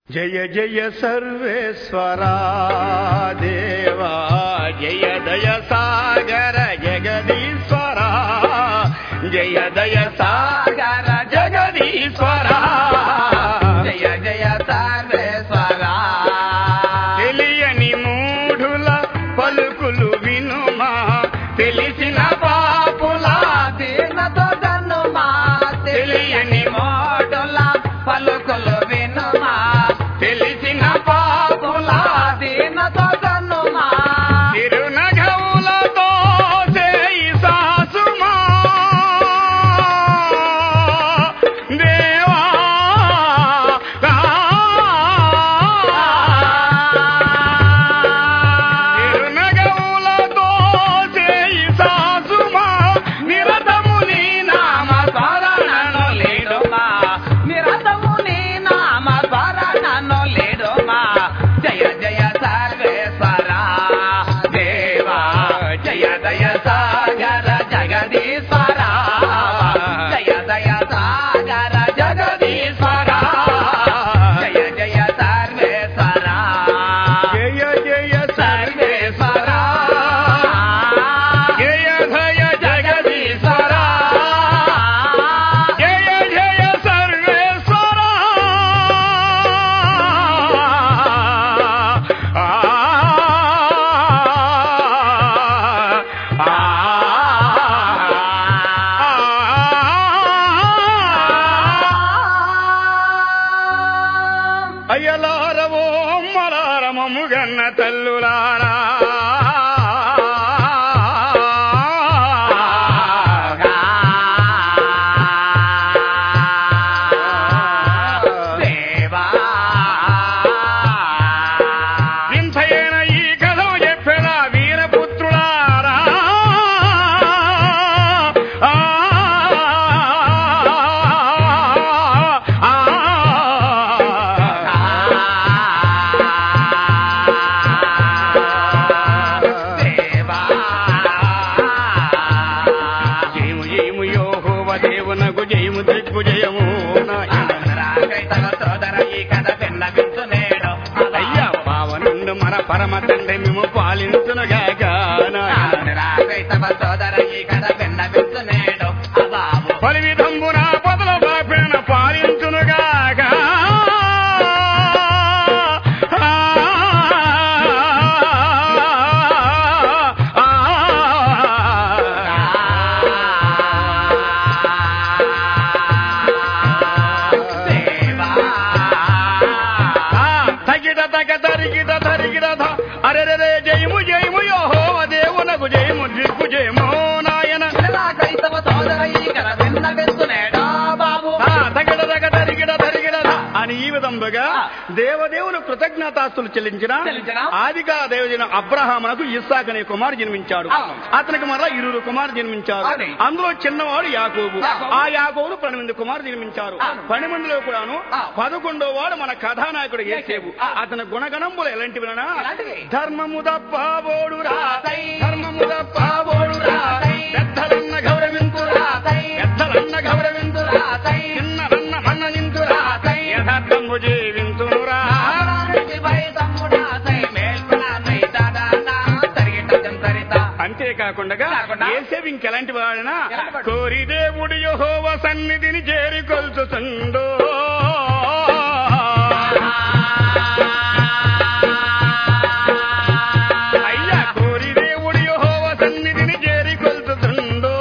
జయ జయ సర్వేశ్వరా దేవా జయ దయ సాగర జగదీశ్వరా జయ దయ సాగర జగదీశ్వరా జయ జయ సర్వేశ్వరా తెలియని మూఢుల పలుకులు వినుమా తెలిసిన పాపుల దీనతో దన్నుమా తెలియని మోడుల పలుకులు వినుమా తెలిసిన పాపుల దీనతో దన్నుమా తిరునగవులతో చేయి సాసుమా దేవా తిరునగవులతో చేయి సాసుమా నిరతము నీ నామ స్మరణను లేడుమా నిరతము నీ నామ స్మరణను లేడుమా జయ జయ సర్వేశ్వరా దేవా జయ జయ సాగర జగదీశ్వరా జయ జయ సాగర జగదీశ్వరా జయ జయ సర్వేశ్వరా జయ జయ సర్వేశ్వరా జయ జయ జగదీశ్వరా జయ జయ సర్వేశ్వరా ఆ, ఆ, అయ్యలారవో మలారమము గన్న తల్లులారా దేవా వింతయైన ఈ కథను చెప్పెదా వీరపుత్రులారా ఆ, ఆ, దేవా జయము జయము యోహోవ దేవునకు జయము దిగ్గుజయము నాయన రాకైతవ సోదర ఈ కథ విన్నవించు నేడు అయ్యా పావనుండు మన పరమ తండ్రి మేము పాలించునుగాక నాయన రాకైతవ సోదర ఈ కథ విన్నవించు నేడు అబాబు పలివిధంబున పొదల బాపిన పాలించునుగాక దేవా తగిట తగ తరిగిట తరిగిట అరే రే జయము జయము యోహోవ దేవునకు జయము దిక్కు జయము నాయన రాకైతవ సోదర ఈ కథ విన్నవించు నేడు బాబు ఆ, తగిట తగ తరిగిట తరిగిట అని ఈ విధంగా దేవదేవులు కృతజ్ఞతాస్తులు చెల్లించిన చెల్లించిన ఆదిగా దేవజన అబ్రహామునకు ఇస్సాక్ అనే కుమారు జన్మించాడు అవును. అతనికి మరలా ఇరువురు కుమారు జన్మించారు అవును. అందులో చిన్నవాడు యాకోబు యాకోబు. ఆ యాకోబు పన్నెండు కుమారు జన్మించారు అవును. పన్నెండులో కూడాను అవును. పదకొండో వాడు మన కథానాయకుడు ఏసేపు అవును. అతని గుణగణంబులు ఎలాంటివినా ఎలాంటివి? ధర్మము తప్ప బోడురా రాతై. ధర్మము తప్ప బోడురా రాతై. పెద్దలన్న గౌరవింతురా రాతై. పెద్దలన్న గౌరవింతురా రాతై. చిన్నలన్న మన్ననింతురా రాతై. యథార్థము జీవింతునురా ఆరానికి భయ తమ్ముడా సై మేల్కొనానై దాదానా తరిగిట జంతరిత అంతేకాకుండా కాకుండా ఏసేపు ఇంకెలాంటి వాడనా ఎలాంటి వాడు? కోరి దేవుడు యహోవ సన్నిధిని చేరి కొలుచుతుండో అయ్యా కోరి దేవుడు యహోవ సన్నిధిని చేరి కొలుచుతుండో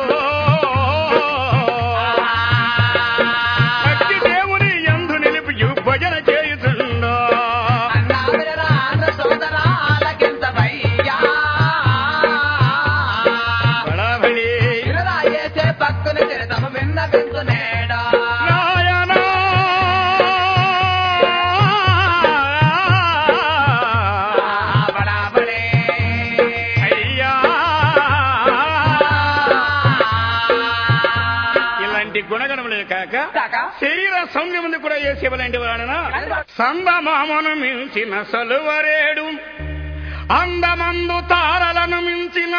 భక్తి దేవుని ఎందు నిలిపి భజన చేయుతుండో అన్నావిరరా ఆంధ్ర సోదరా ఆలకించవయ్యా బడాబడి విరరా ఏసే భక్తుని చరితము విన్నవించు నేడా నాయనా బడాబడే అయ్యా ఇలాంటి గుణగణములే కాక కాక శరీర సౌమ్యముందు కూడా ఏ శివలాంటి వాడన సందమామను మించిన సలువరేడు అందమందు తారలను మించిన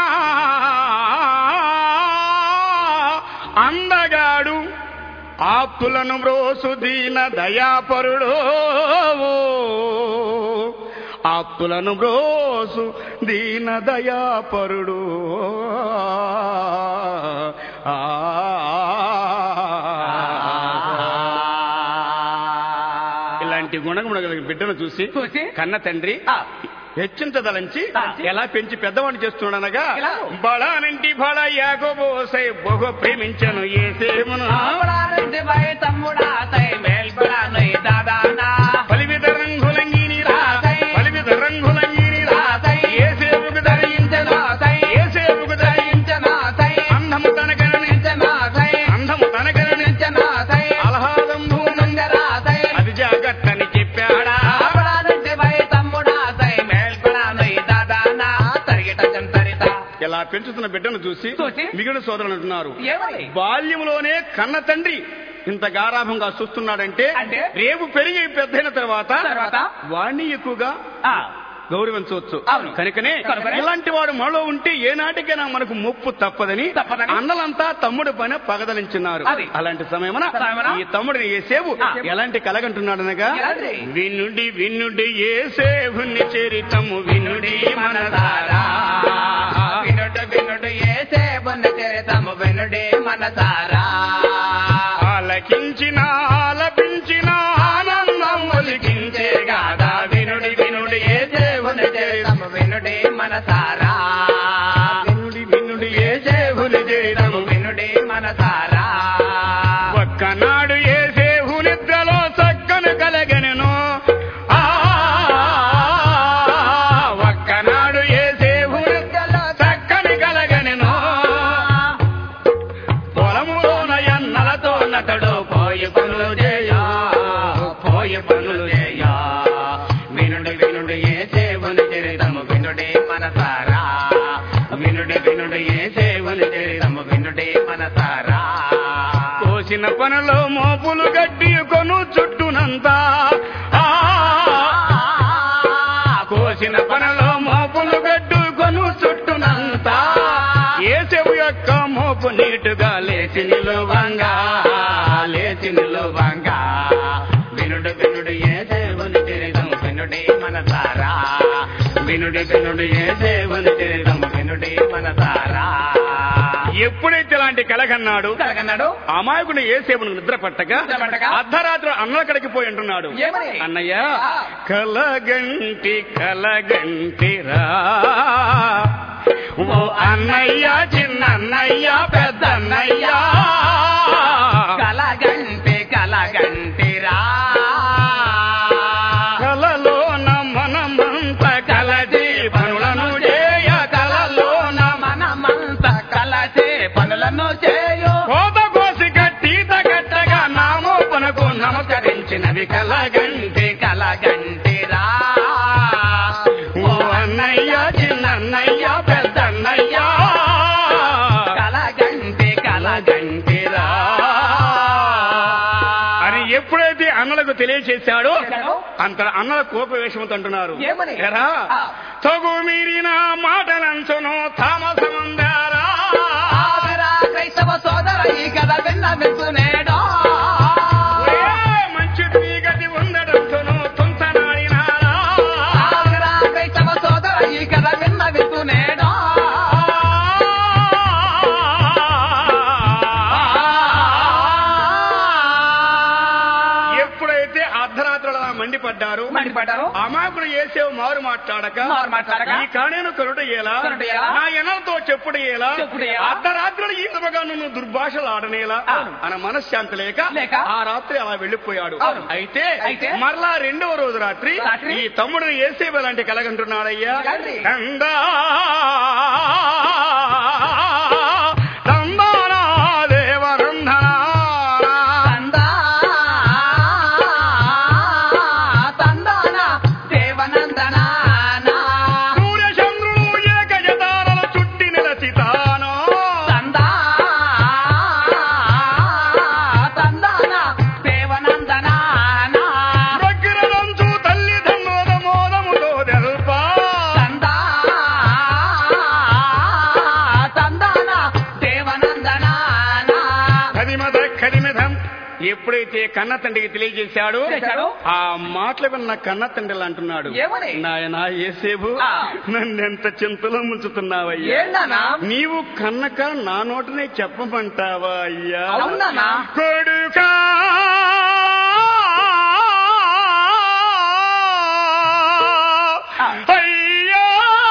అందగాడు ఆప్తులను బ్రోసు దీన దయాపరుడు ఆప్తులను బ్రోసు దీన దయాపరుడు ఆ ఇలాంటి గుణగుణ కలిగిన బిడ్డను చూసి చూసి కన్న తండ్రి ఆ. హెచ్చించదలంచి తలంచి. ఎలా పెంచి పెద్దవాడిని చేస్తున్నాడనగా ఎలా? బళానంటి బళ యాగోబోసై బహు ప్రేమించను ఏసేమును ఆపడానంటి వై తమ్ముడా తై మేల్పడాను ఈ దాదానా పలివిధ రంగులంగినిరా రాసై. పలివిధ రంగులంగినిరా రాసై. ఏసేవుకు ధరించను రాసై. ఏసేవుకు ధరించను ఇంచనాసై అందము తనకరని ఇంచనాసై అందము తనకరని ఇంచనాసై అలహాదం భూమి ముందరాసై అది జాగ్రత్తని చెప్పాడా ఆపడానంటి వై తమ్ముడా తై మేల్పడాను ఈ దాదానా తరిగిట చంతరిత ఇలా పెంచుతున్న బిడ్డను చూసి చూసి. మిగిలిన సోదరులు అంటున్నారు ఏమని బాల్యంలోనే కన్న తండ్రి ఇంత గారాభంగా చూస్తున్నాడంటే అంటే? రేపు పెరిగి పెద్దయిన తర్వాత తర్వాత వాణ్ణి ఎక్కువగా ఆ, గౌరవించవచ్చు అవును. కనుకనే కనుకనే ఇలాంటి వాడు మనలో ఉంటే ఏనాటికైనా మనకు ముప్పు తప్పదని తప్పదని. అన్నలంతా తమ్ముడి పైన పగదలించినారు అది. అలాంటి సమయమున సమయమున ఈ తమ్ముడిని ఏసేవు ఆ. ఎలాంటి కలగంటున్నాడనగా ఎలాంటి? వినుడి వినుడి ఏసేవుని చరితము వినుడి మనసారా వినుడు వినుడు ఏసే బొన్న చరితము వినుడే మనసారా ఆలకించిన ఆలపించిన ఆనందం ఒలికించే గాథ వినుడి వినుడి ఏ దేవుని చరితము వినుడే మనసారా వినుడి వినుడి ఏ దేవుని చేతము వినుడే మనసారా ఒక్కనాడు ఏ సేవు నిద్రలో చక్కను కలగనెను ఆ, ఒక్కనాడు ఏ సేవు నిద్రలో చక్కని కలగనెను పొలములోన ఎన్నలతో నతడు పోయి పనులు చేయా పోయి పనులు చేయా వినుడు వినుడు ఏ దేవుని చరితము వినుడే మనసారా వినుడు వినుడు ఏ దేవుని చరితము వినుడే మనసారా కోసిన పనులో మోపులు గడ్డి కొను చుట్టునంతా ఆ, కోసిన పనులో మోపులు గడ్డు కొను చుట్టునంతా ఏసెవు యొక్క మోపు నీటుగా లేచి నిలువంగా లేచి నిలువంగా వినుడు వినుడు ఏ దేవుని చరితము వినుడే మనసారా వినుడు వినుడు ఏ దేవుని చరితము వినుడే మనసారా ఎప్పుడైతే ఇలాంటి కలగన్నాడు కలగన్నాడు అమాయకుడు ఏసేపును నిద్ర పట్టగా నిద్ర పట్టగా అర్ధరాత్రి అన్నల కడికి పోయి అంటున్నాడు ఏమని? అన్నయ్య ఆ. కలగంటి కలగంటిరా ఓ అన్నయ్య చిన్నన్నయ్య పెద్దన్నయ్య కలగంటి కలగంటిరా కలలోన మనమంత కలది పనులను చేయ కలలోన మనమంత కలసే పనులను చేయు కోత కోసి కట్టీత కట్టగా నామోపనకు నమస్కరించినవి కలగంటి కలగంటిరా ఓ అన్నయ్య చిన్నన్నయ్య పెద్దన్నయ్య కలగంటి కలగంటిరా అని ఎప్పుడైతే అన్నలకు తెలియచేశాడో చేశాడో? అంత అన్నల కోపవేషంతో అంటున్నారు ఏమని? ఎరా ఆ. తగు మీరిన మాటలంచును తామసముందారా ఆవిరా క్రైస్తవ సోదర ఈ కథ విన్న వింటునేడో ఏ మంచి గతి ఉండడంతోను తుంచనాడినారా ఆవిరా క్రైస్తవ సోదర ఈ కథ విన్న వింటునేడో ఎప్పుడైతే అర్ధరాత్రులు అలా మండిపడ్డారు మండిపడ్డారు అమాకుడు ఏసేవు మారు మాట్లాడక మారు మాట్లాడక ఈ కాణేను కరుట ఎలా కరుట ఎలా? నా ఎనలతో చెప్పుడు ఎలా చెప్పుడు ఎలా? అర్ధరాత్రులు ఈ విధముగా నువ్వు దుర్భాషలు ఆడనేలా అవును. అన్న మనశ్శాంతి లేక లేక? ఆ రాత్రి అలా వెళ్ళిపోయాడు అవును. అయితే అయితే? మరలా రెండవ రోజు రాత్రి రాత్రి? ఈ తమ్ముడిని ఏసేపు ఎలాంటి కలగంటున్నాడయ్యా ఎలాంటి? తందా తందానా దేవరంధనా తందా తందాన దేవనందనా సూర్యచంద్రులు ఏకజతారల చుట్టి నిలసితానో తందా తందాన దేవనందనా దగ్గరనంచు తల్లిదండ్రుల మోదముతో తెల్పా తందా ఎప్పుడైతే కన్న తండ్రికి తెలియజేశాడో చేశాడు? ఆ మాటలు విన్న కన్న తండ్రి అంటున్నాడు ఏమని? నాయన ఏసేపు ఆ. నన్నెంత చింతలో ముంచుతున్నావయ్యా ఏంటన్నా నీవు కన్నక నా నోటనే చెప్పమంటావా అయ్యా అవునన్నా కొడుకా అయ్యా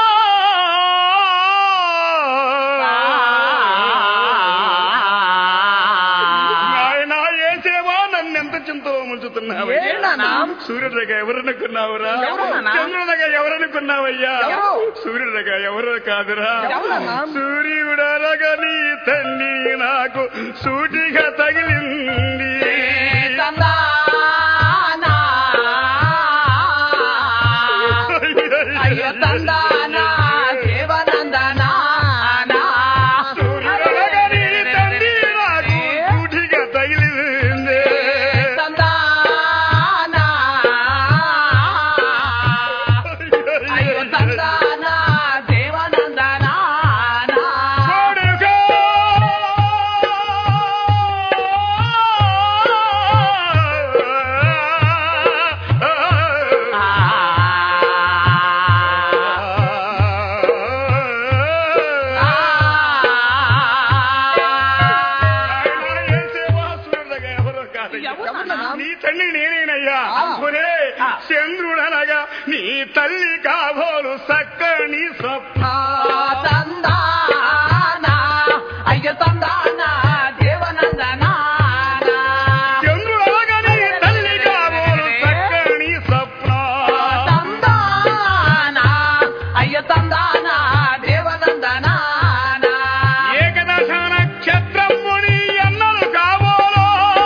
నాయనా ఏసేవా నన్నెంత చింతలో ముంచుతున్నావు ఏంటన్నా? సూర్యుడిగా ఎవరనుకున్నావురా ఎవరన్నా? చంద్రుడిగా ఎవరనుకున్నావయ్యా ఎవరు? సూర్యుడిగా ఎవరు కాదురా ఎవరన్నా? సూర్యుడనగా నీ తండ్రి నాకు సూటిగా తగిలింది తందానా అయ్యో తందానా దేవనందనా సూర్యుడనగా నీ తండ్రి నాకు సూటిగా తగిలింది తందానా అయ్యో తందానా దేవనందనా కొడుకా! ఎవరన్నా? నీ తల్లి నేనేనయ్యా ఆ. ఒరే ఆ. చంద్రుడనగా నీ తల్లి కాబోలు సక్కని స్వప్న తందానా అయ్యో తందానా దేవనందనా చంద్రుడనగా నీ తల్లి కాబోలు సక్కని స్వప్న తందానా అయ్యో తందానా దేవనందనా ఏకదశ నక్షత్రముని ఎన్నలు కాబోలో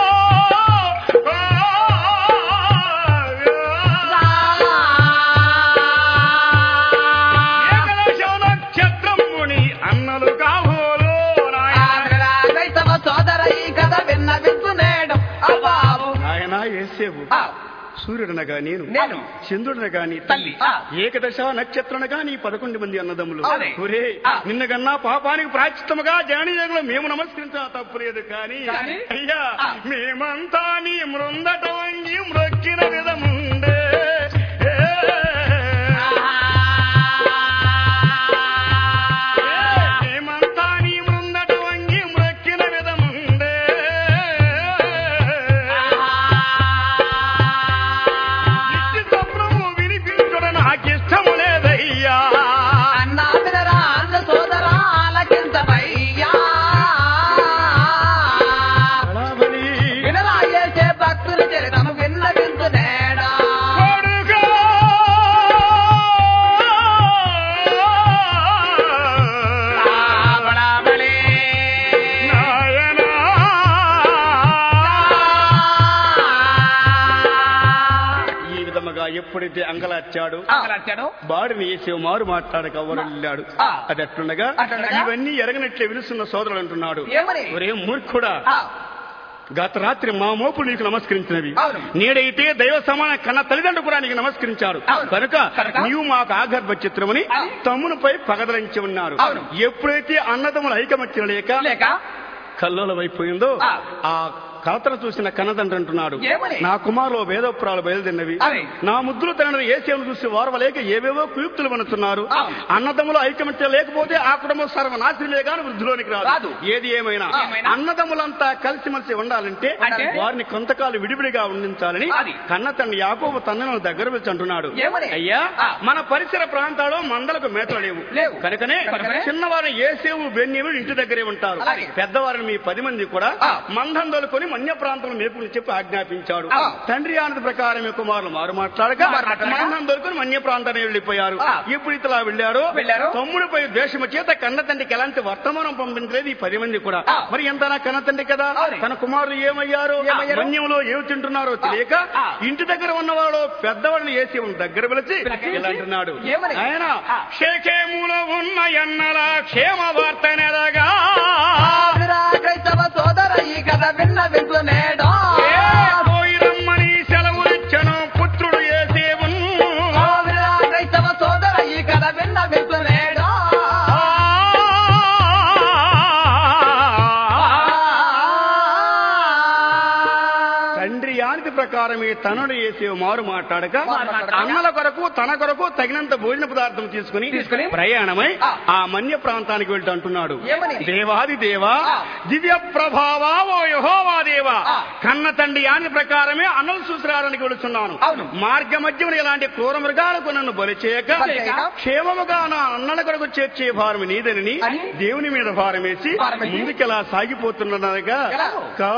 ఏకదశ నక్షత్రముని అన్నలు కాబోలో నాయన క్రైస్తవ సోదర ఈ కథ విన్న వింటునేడు అబాబు ఆయన ఏసేవు సూర్యుడనగా నేను నేను. చంద్రుడనగా నీ తల్లి. తల్లి ఆ. ఏకదశ నక్షత్రనగా నీ పదకొండు మంది అన్నదమ్ములు అవునే. ఒరే ఆ. నిన్నగన్నా పాపానికి ప్రాచిత్తముగా జానీయంలో మేము నమస్కరించిన తప్పులేదు కానీ కానీ? అయ్యా ఆ. మేమంతా నీ మృందట వంగి మ్రొక్కిన విధముండే ఏ. మేమంతా నీ మృందట వంగి మ్రొక్కిన విధముండే ఇట్టి స్వప్నము వినిపించుట నాకిష్టము లేదయ్యా అన్నా వినరా అన్న సోదరా ఆలకించవయ్యా బడాబడి వినరా చేసే భక్తుల చరితము విన్న వింటునేడా కొడుకా. బడాబడే. నాయనా. ఈ విధముగా ఎప్పుడైతే అంగలార్చాడు ఆకలొచ్చాడు. బాడిని వేసే మారు మాట్లాడక ఎవరు వెళ్ళాడు ఆ. అది అట్లుండగా అట్లుండగా? ఇవన్నీ ఎరగనట్లే విలుస్తున్న సోదరుడు అంటున్నాడు ఏమని? ఒరే మూర్ఖుడా ఆ, గత రాత్రి మా మోపులు నీకు నమస్కరించినవి అవును. నేడైతే దైవ సమాన కన్న తల్లిదండ్రులు కూడా నీకు నమస్కరించారు అవును. కనుక కనుక? నీవు మాకు ఆగర్భ చిత్రమని అది? తమ్మునిపై పగదలించి ఉన్నారు అవును. ఎప్పుడైతే అన్నదమ్ముల ఐకమత్యం లేక లేక కల్లోలమైపోయిందో ఆ. ఆ కలతను చూసిన కన్నతండ్రి అంటున్నాడు ఏమని? నా కుమారులో వేదోపురాలు బయలుదేరినవి అవి. నా ముద్దులు తనని ఏసేను చూసి వారవలేక ఏవేవో కుయుక్తులు వనుతున్నారు అవును. అన్నదమ్ముల ఐకమత్యం లేకపోతే ఆ కుటుంబం సర్వనాశనమే గాని వృద్ధిలోనికి రాదు. రాదు ఏది ఏమైనా ఏమైనా? అన్నదమ్ములంతా కలిసిమెలిసి ఉండాలంటే అంటే? వారిని కొంతకాలం విడివిడిగా ఉండించాలని అది. కన్న తండ్రి యాకోబు తన్నను దగ్గర పిలిచి అంటున్నాడు ఏమని? అయ్యా ఆ. మన పరిసర ప్రాంతాల్లో మందలకు మేతలు లేవు లేవు. కనుకనే కనుకనే? చిన్నవారిని ఏసేవు బెన్యములు ఇంటి దగ్గరే ఉంటారు అలాగే. పెద్దవారిని మీ పది మంది కూడా ఆ. మందం దొలుకొని మన్య ప్రాంతంలో మేపుని చెప్పి ఆజ్ఞాపించాడు ఆ. తండ్రి ఆనది ప్రకారం ఈ కుమారులు మారు మాట్లాడక మారు మాట్లాడక? మందం దొరుకుని మన్య ప్రాంతాన్ని వెళ్ళిపోయారు ఆ. ఇప్పుడు ఇతలా వెళ్ళారు వెళ్ళారు? తమ్ముడిపై ద్వేషము చేత కన్న తండ్రికి ఎలాంటి వర్తమానం పంపించలేదు ఈ పది మంది కూడా ఆ. మరి ఎంత నా కన్న తండ్రి కదా అవును. తన కుమారులు ఏమయ్యారు ఏమయ్యారు? మన్యంలో ఏమి తింటున్నారో తెలియక ఆ. ఇంటి దగ్గర ఉన్నవాడు పెద్దవాడిని వేసి దగ్గర పిలిచి పిలిచి? ఇలా అంటున్నాడు ఏమని? ఆయన ఆ. షేకేములో ఉన్న ఎన్నల క్షేమ వార్త నెరగా ఆవిరా క్రైస్తవ సోదర ఈ కథ విన్న వింటునేడా ఏ పోయిరమ్మని సెలవులిచ్చను పుత్రుడు ఏసేవును ఆవిరా క్రైస్తవ సోదర ఈ కథ విన్న వింటునేడా ప్రకారమే తనుడు చేసే మారు మాట్లాడక మారు మాట్లాడక. అన్నల కొరకు తన కొరకు తగినంత భోజన పదార్థం తీసుకుని తీసుకుని ప్రయాణమై ఆ. ఆ మన్య ప్రాంతానికి వెళ్తూ అంటున్నాడు ఏమని? దేవాది దేవా ఆ. దివ్య ప్రభావా ఓ యహోవా దేవా ఆ. కన్న తండ్రి యాని ప్రకారమే అన్నలు చూసిరాడానికి వెళుతున్నాను అవును. మార్గ మధ్యమున ఇలాంటి క్రూర మృగాలకు నన్ను బలి చేయక బలి చేయక. క్షేమముగా నా అన్నల కొరకు చేర్చే భారం నీదని అని? దేవుని మీద భారం వేసి భారం వేసి? ముందుకెలా సాగిపోతున్నదనగా ఎలా?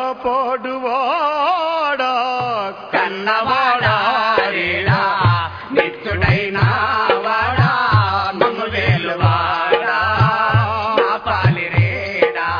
కాపాడువాడా కన్నవాడా రేడా, నిత్యుడైన వాడా మమ్ము వేలువాడా నా పాలి రేడా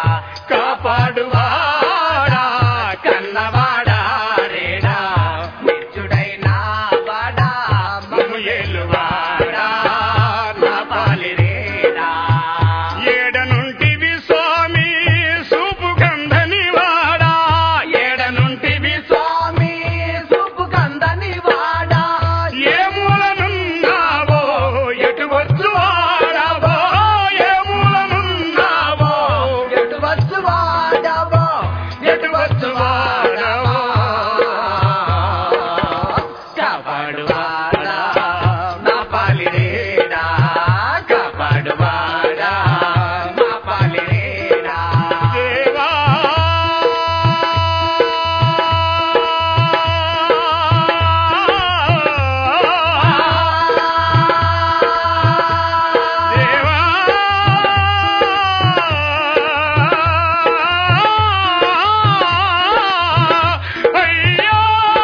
కాపాడువాడా కన్నవాడా రేడా నిత్యుడైన వాడా మమ్ము ఏలువాడా నా పాలి రేడా ఏడనుంటివి స్వామి సూపు గంధని వాడా ఏడనుంటివి స్వామి సూపు కందని వాడా ఏ మూలనున్నావో ఎటు వచ్చు వాడవో ఏ మూలనున్నావో ఎటు వచ్చు వాడవో ఎటు వచ్చు వాడవో కాపాడువాడా నా పాలి రేడా కాపాడువాడా నా పాలి రేడా దేవా దేవా అయ్యో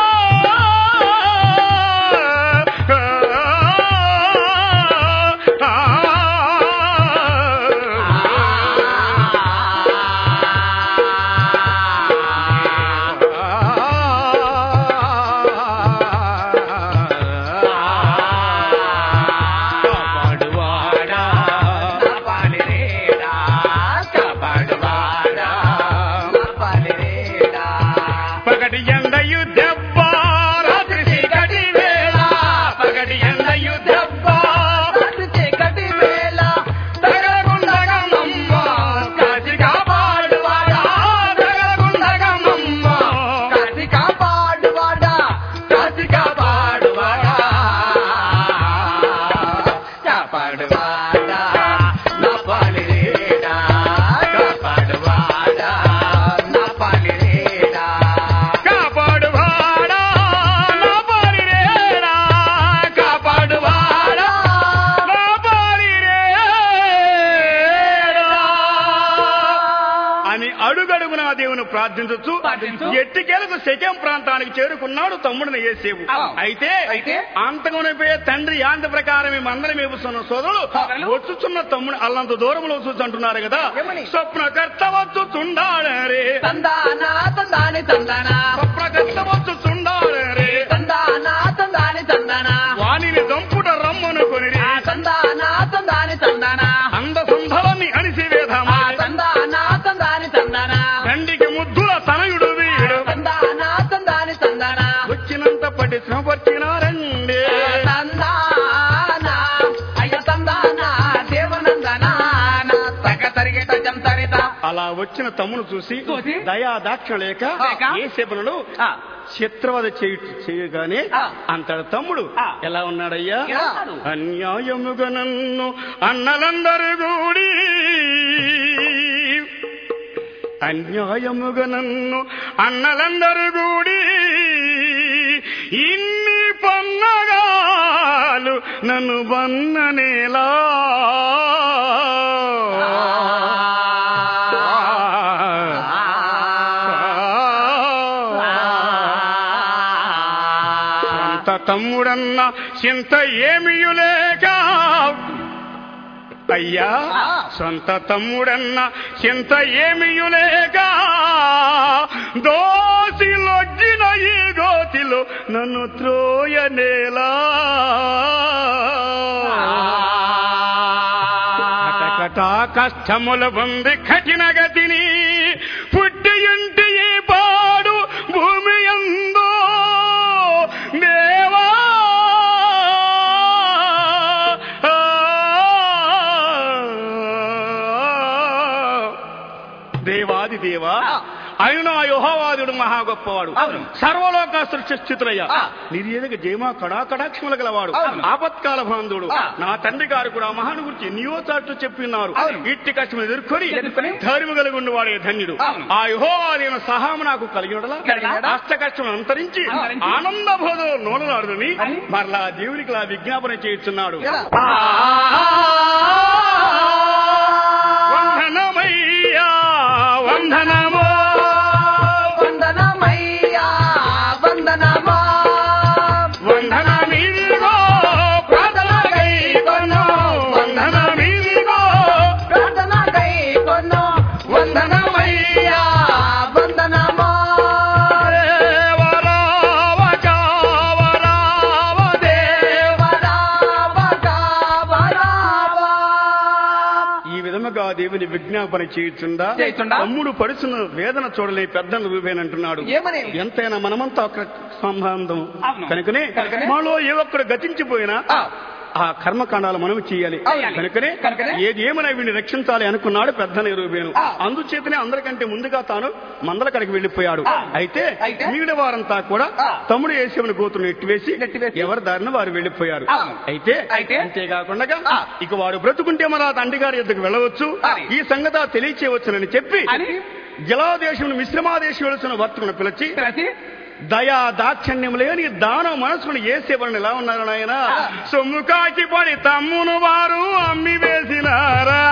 కాపాడువాడా నా పాలి రేడా కాపాడువాడా నా పాలి రేడా పగటి ఎండయు దెబ్బ రాత్రి చీకటి వేళ పగటి ఎండయు దెబ్బ రాత్రి చీకటి వేళ తగలగుండగమమ్మ కాచి కాపాడువాడా తగలగుండగమమ్మ కాసి కాపాడువాడా కాసి కాపాడువాడా కాపాడువాడా నా పాలి రేడా కాపాడువాడా నా పాలి రేడా కాపాడువాడా నా పాలిరేడా కాపాడువాడా నా పాలిరేడా అని అడుగడుగున ఆ దేవుని ప్రార్థించచ్చు ప్రార్థించు. ఎట్టికేలకు శకేం ప్రాంతానికి చేరుకున్నాడు తమ్ముడిని వేసేవు ఆ. అయితే అయితే? అంతకునిపోయే తండ్రి యాంత ప్రకారం మందరం మేపుస్తున్న సోదరులు సోదరులు? వచ్చుచున్న తమ్ముడు అల్లంత దూరంలో చూస్తుంటున్నారు కదా ఏమని? స్వప్నకర్త వచ్చుచుండాడే తందానా తందాని తందానా స్వప్నకర్త వచ్చుచుండాడే తందానా తందాని తందానా వాణిని దంపుట రమ్మనుకొని ఆ తందానా తందాని తందానా అంద సంధలని అణిసివేధమా ఆ తందానా తందాని తందానా తండ్రికి ముద్దుల తనయుడు వీడు తందానా తందాని తందానా వచ్చినంత పడి శ్రమపరిచినారండి తందానా అయ్య తందానా దేవనందనా తగ తరిగిట జం తరిత అలా వచ్చిన తమ్మును చూసి చూసి? దయా దాక్ష లేక లేక? ఏ శబనుడు ఆ. చిత్రవద చేయ- చేయగానే ఆ. అంతటి తమ్ముడు ఆ. ఎలా ఉన్నాడయ్యా ఎలా ఉన్నాడు? అన్యాయముగా నన్ను అన్నలందరూ కూడి అన్యాయముగా నన్ను అన్నలందరూ కూడి ఇన్ని పన్నగాలు నన్ను బన్ననేలా సొంత తమ్ముడన్న చింత ఏమియులేక అయ్యా ఆ. సొంత తమ్ముడన్న చింత ఏమియులేక దోసిలొగ్గిన ఈ గోతిలో నన్ను త్రోయనేలా కటకటా కష్టముల పొంది కఠిన గతిని పుట్టి ఇంటి ఈ పాడు భూమి ఎందో దేవా దేవాది దేవా ఆయన యుహోవాదుడు మహా గొప్పవాడు అవును. సర్వలోక సృష్టి స్థితులయ్య ఆ. నిర్యేదక జయమా కడాకడాక్షములు గలవాడు అవును. ఆపత్కాల బాంధుడు ఆ. నా తండ్రి గారు కూడా మహాను గురించి ఎన్నో చాట్లు చెప్పిన్నారు అవును. ఇట్టి కష్టం ఎదుర్కొని ఎదుర్కొని ధైర్యం కలిగి ఉన్నవాడే ధన్యుడు అవును. ఆ యుహోవాదైన సహాము నాకు కలిగినడలా కలిగినడా? అష్ట కష్టం అంతరించి అంతరించి ఆనంద బోధ నోనలాడుని అని? మరలా దేవునికి ఇలా విజ్ఞాపన చేస్తున్నాడు ఎలా? వందనమయ్యా వందనమో వందనమయ్యా వందనమా వందనమిదిగో ప్రార్థనకై కొను వందనమిదిగో ప్రార్థనకై కొను వందనమయ్యా వందనమా వరావక వరావదేవ. వరావక వరావా. ఈ విధముగా దేవుని విజ్ఞాపన చేయుచుండా చేయుచుండా? తమ్ముడు పడుచున్న వేదన చూడలే పెద్దను రూపేనంటున్నాడు ఏమని? ఎంతైనా మనమంతా ఒక సంబంధం అవును. కనుకనే కనుకనే? మాలో ఏ ఒక్కడు గతించిపోయినా ఆ. ఆ కర్మకాండాలు మనం చేయాలి చేయాలి. కనుకనే కనుకనే? ఏది ఏమైనా వీడిని రక్షించాలి అనుకున్నాడు పెద్ద నిరూపేను ఆ. అందుచేతనే అందరికంటే ముందుగా తాను మందల కడికి వెళ్లిపోయాడు ఆ. అయితే అయితే? మిగిలిన వారంతా కూడా ఆ. తమ్ముడు వేసేమని గోతును నెట్టివేసి నెట్టివేసి? ఎవరి దారిన వారు వెళ్లిపోయారు అవును. అయితే అయితే? అంతేకాకుండా ఆ. ఇక వాడు బ్రతుకుంటే మన తండ్రి గారి ఎద్దుకు వెళ్ళవచ్చు అది. ఈ సంగతి తెలియచేయవచ్చునని చెప్పి అని జలాదేశం మిశ్రమాదేశం వెళుతున్న వర్తకును పిలిచి పిలిచి దయా దాక్షణ్యం లేని దానం మనసుకుని ఏసేవాడిని ఎలా ఉన్నారు నాయన సొమ్ము కాచి పడి తమ్మును వారు అమ్మి వేసినారా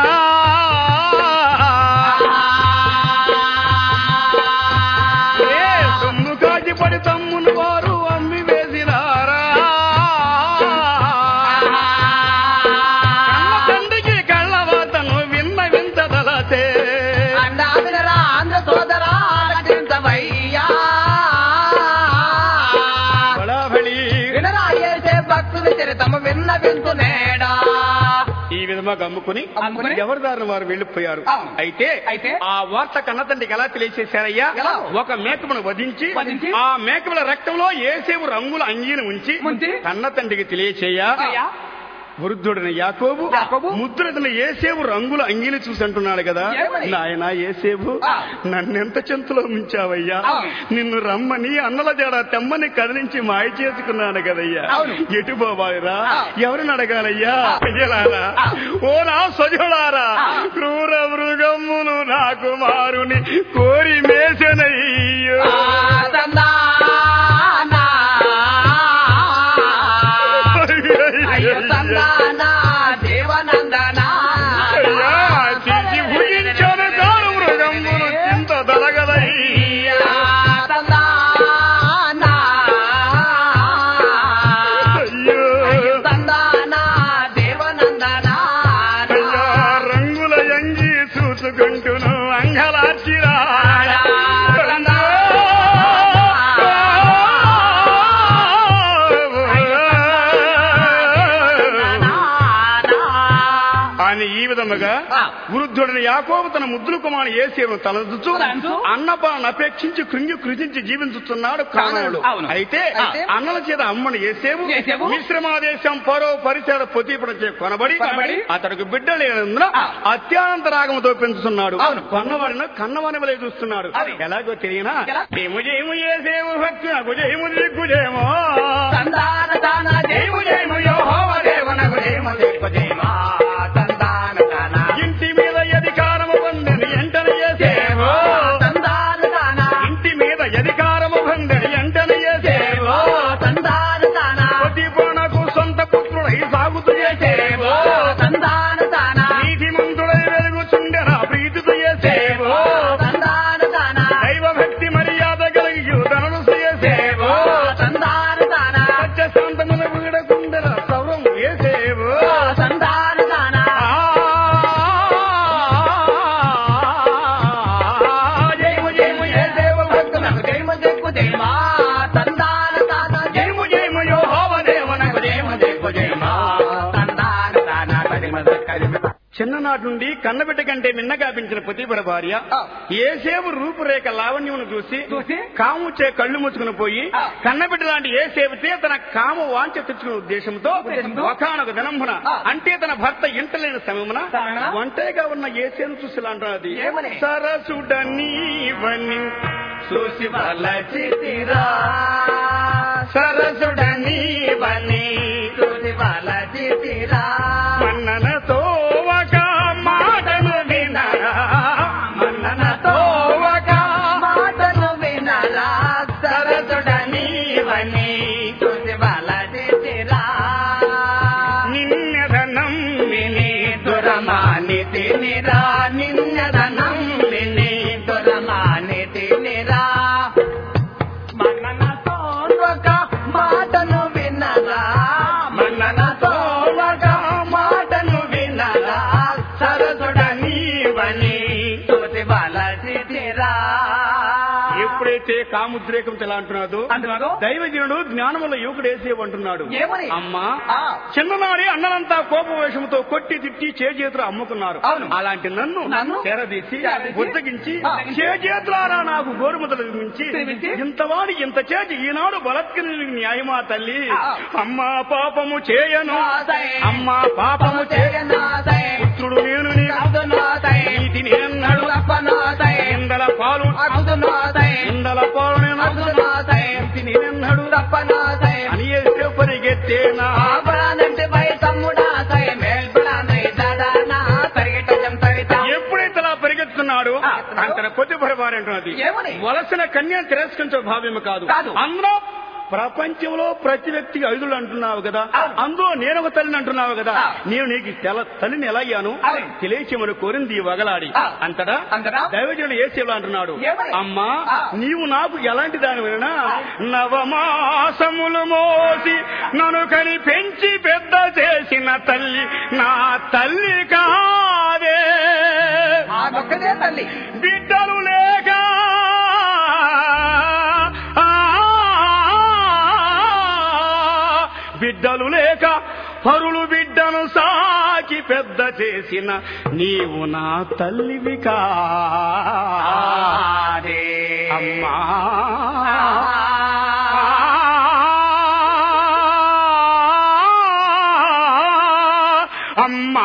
ఏ సొమ్ము కాచి పడి తమ్మును వారు అమ్మి వేసినారా కన్న తండ్రికి కళ్ళవాతను విన్న వింతదలతే అండా వినరా ఆంధ్ర సోదరా ఆలకించవయ్యా బడాబడి వినరా ఏసే భక్తుని చరితము విన్న వింటునేడా ఈ విధంగా అమ్ముకుని అమ్ముకుని ఎవరి దారిన వారు వెళ్లిపోయారు అవును. అయితే అయితే? ఆ వార్త కన్నతండ్రికి ఎలా తెలియచేశారయ్యా ఎలా? ఒక మేకమును వధించి వధించి? ఆ మేకముల రక్తంలో ఏసేపు రంగుల అంగీని ఉంచి ఉంచి? కన్నతండ్రికి తెలియచేయ అయ్యా వృద్ధుడిని యాకోబు యాకోబు? ముద్రతను ఏసేపు రంగుల అంగీని చూసి అంటున్నాడు కదా ఏమని? నాయన ఏసేపు ఆ. నన్నెంత చెంతలో ముంచావయ్యా అవును. నిన్ను రమ్మని అన్నల జడ తెమ్మని కదిలించి మాయ చేసుకున్నాను కదయ్యా అవును. ఎటు పోవాలిరా ఆ. ఎవరిని అడగాలయ్యా ప్రజలారా ఓ నా సజులారా ఆ. క్రూర మృగమును నా కుమారుని కోరి మేసనయ్యో తందానా అయ్యో తందానా దేవనందనా అయ్యా తీసి భుజించను కాను మృగమును చింత దలగలయ్యా తందానా అయ్యో అయ్యో తందానా దేవనందనా అయ్యా రంగుల ఎంగి చూసుకుంటును అంగలార్చిరా అని ఈ విధముగా ఆ. వృద్ధుడిని యాకోబు తన ముద్దుల కుమారుని ఏసేను తలదుచు తలంచు. అన్నపాలను అపేక్షించి కృంగి కృజించి జీవించుతున్నాడు కారణుడు అవును. అయితే అయితే? అన్నల చేత అమ్మని ఏసేవు ఏసేవు? మిశ్రమాదేశం పరో పరిసర పొతిపడం కొనబడి కొనబడి? అతడికి బిడ్డ లేనందున ఆ. అత్యంత రాగంతో పెంచుతున్నాడు అవును. కొన్నవాడిని కన్నవాని వలె చూస్తున్నాడు అది. ఎలాగో తెలియనా ఎలా? ఏము జయము ఏసేవు భక్తి నాకు జయము దిగ్గుజేమో తందాన తాన జయము జయము యెహోవా దేవునకు జయము దిగ్గుజేమో తందాన తాన ఇంటి మీద అధికారము పొందని ఎంటనే చేసేవో తందాన తాన ఇంటి మీద అధికారము పొందని ఎంటనే చేసేవో తందాన తాన పొనకు సొంత పుత్రుడై సాగుతూ చేసేవో తందాన తాన నీతిమంతుడై వెలుగుచుండెన ప్రీతితో చేసేవో తందాన తాన దైవ భక్తి మర్యాద కలిగి తనను చేసేవో తందాన తాన సత్య శాంతము చిన్ననాటి నుండి కన్నబిడ్డ కంటే మిన్నగా పెంచిన ప్రతిభల భార్య ఆ. ఏసేపు రూపురేఖ లావణ్యమును చూసి చూసి? కాముచే కళ్ళు ముచ్చుకుని పోయి ఆ. కన్నబిడ్డ లాంటి ఏసేపుతే తన కామ వాంఛ తెచ్చుకునే ఉద్దేశంతో ఉద్దేశంతో? ఒకనొక దినంబున ఆ. అంటే తన భర్త ఇంటలేని సమయమున సమయమున? ఒంటరిగా ఉన్న ఏసేను చూసి ఇలా అంటున్నది ఏమని? సరసుడనీవని చూసి వలచితిరా సరసుడనీవని చూసి వలచితిరా మన్ననతో ఒక మాటను వినరా మన్ననతో ఒక మాటలు వినరా సరసుడనీవని చూసి వలచితిరా నిన్నెదనం విని దురమాని తినిరా నిన్నదనం విని దురమాని తినిరా మన్ననతో ఒక మాటను వినరా మన్ననతో ఒక మాటను వినరా సరసుడనీవని చూసి వలచితిరా ఎప్పుడైతే కాముద్రేకం ఎలా అంటున్నాదో అంటున్నాడు దైవజనుడు జ్ఞానముల యువకుడు వేసేవంటున్నాడు ఏమని? అమ్మా ఆ. చిన్ననాడి అన్నలంతా కోపవేషంతో కొట్టి తిట్టి చేతులు అమ్ముకున్నారు అవును. అలాంటి నన్ను నన్ను? తెరదీసి తెరదీసి? బుద్ధగించి ఆ. చేతులారా నాకు గోరుముద్దలు మించి తినిపించి? ఇంతవాడి ఇంత చేసి ఈనాడు బలత్కరి న్యాయమా తల్లి ఆ. అమ్మా పాపము చేయను నాదై. అమ్మా పాపము చేయను నాదై. పుత్రుడు నేను నీ అదు నాదై. నీతి నేనన్నాడు తప్ప నాదై. ఇందల పాలు అదు నాదై. ఇందల పాలు నేను అదు నాదై. నీతి నేనన్నాడు తప్ప నాదై. అని వేస్తే పరిగెత్తేనా ఆపరానంటే భయ తమ్ముడాదై. మేల్పడాదై దాదానా. తరిగెట్టజం తరితా. ఎప్పుడైతే అలా పరిగెత్తున్నాడు ఆ. అంతన కొద్ది పరివారు అంటున్నది ఏమని? వలసిన కన్య తిరస్కరించే భావ్యము కాదు కాదు. అందులో ప్రపంచంలో ప్రతి వ్యక్తికి ఐదులు అంటున్నావు కదా అవును. అందులో నేను ఒక తల్లిని అంటున్నావు కదా ఆ. నేను నీకు తెల తల్లిని ఎలా అయ్యాను అవును. తెలియచేమని కోరింది ఈ వగలాడి ఆ. అంతటా అంతటా? దైవజనుడు ఏసేలో అంటున్నాడు ఏమని? అమ్మా ఆ. నీవు నాకు ఎలాంటి దాని వినా నవమాసములు మోసి నన్ను కని పెంచి పెద్ద చేసిన తల్లి నా తల్లి కాదే ఆ ఒక్కదే తల్లి బిడ్డలు లేక బిడ్డలు లేక పరులు బిడ్డను సాకి పెద్ద చేసిన నీవు నా తల్లివి కా ఆదే. అమ్మా అమ్మా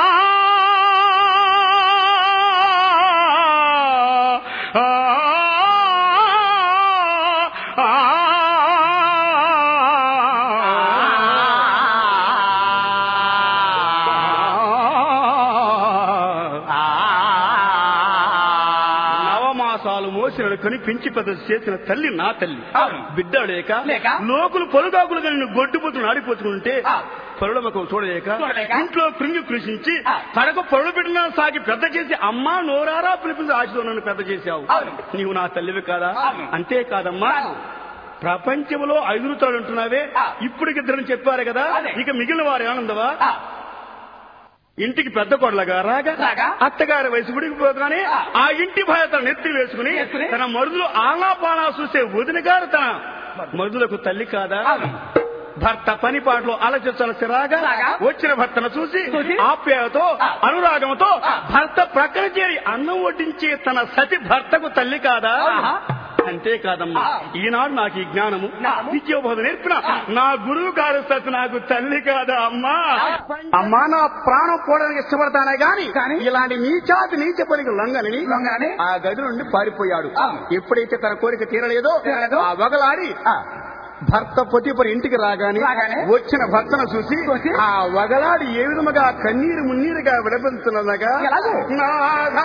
నవమాసాలు మోసిన కని పెంచి పెద్ద చేసిన తల్లి నా తల్లి అవును. బిడ్డ లేక లేక? లోకులు పొలుగాకులు కలిగిన గొడ్డుపుతులు ఆడిపోతుంటే ఆ. పరుల ముఖం చూడలేక చూడలేక? ఇంట్లో కృంగి కృషించి ఆ. తనకు పరులు బిడ్డన సాగి పెద్ద చేసి అమ్మా నోరారా పిలిపించి ఆశతో నన్ను పెద్ద చేశావు అవును. నీవు నా తల్లివి కాదా అవును. అంతేకాదమ్మా కాదు. ప్రపంచంలో ఐదు తాడు ఉంటున్నావే ఆ. ఇప్పుడు ఇద్దరు చెప్పారు కదా అదే. ఇక మిగిలిన వారు ఏమందవా ఆ, ఇంటికి పెద్ద కొడలగా రాగా రాగా? అత్తగారి వయసు గుడికి పోగానే ఆ. ఆ ఇంటి భయ తన నెత్తి వేసుకుని వేసుకుని? తన మరుదులు ఆలాపానా చూసే వదిన గారు తన మరుదులకు తల్లి కాదా అవును. భర్త పని పాటలో ఆలోచించాల్సి రాగా రాగా? వచ్చిన భర్తను చూసి చూసి? ఆప్యాయతో ఆ. అనురాగంతో ఆ. భర్త ప్రక్కన చేరి అన్నం వడ్డించే తన సతి భర్తకు తల్లి కాదా ఆహా. అంతేకాదమ్మా ఆ. ఈనాడు నాకు ఈ జ్ఞానము జ్ఞానము? విద్యోబోధ నేర్పిన ఆ. నా గురువు గారు సతి నాకు తల్లి కాదా అమ్మా ఆ. అమ్మా నా ప్రాణం పోవడానికి ఇష్టపడతానే గాని కానీ? ఇలాంటి నీచాతి నీచ పనికి లొంగని లొంగని? ఆ గది నుండి పారిపోయాడు ఆ. ఎప్పుడైతే తన కోరిక తీరలేదో తీరలేదో? ఆ వగలాడి ఆ, భర్త పొతిపరి ఇంటికి రాగానే రాగానే? వచ్చిన భర్తను చూసి చూసి? ఆ వగలాడి ఏ విధముగా కన్నీరు మున్నీరుగా విడపించున్నదగా ఎలాగో? నాథా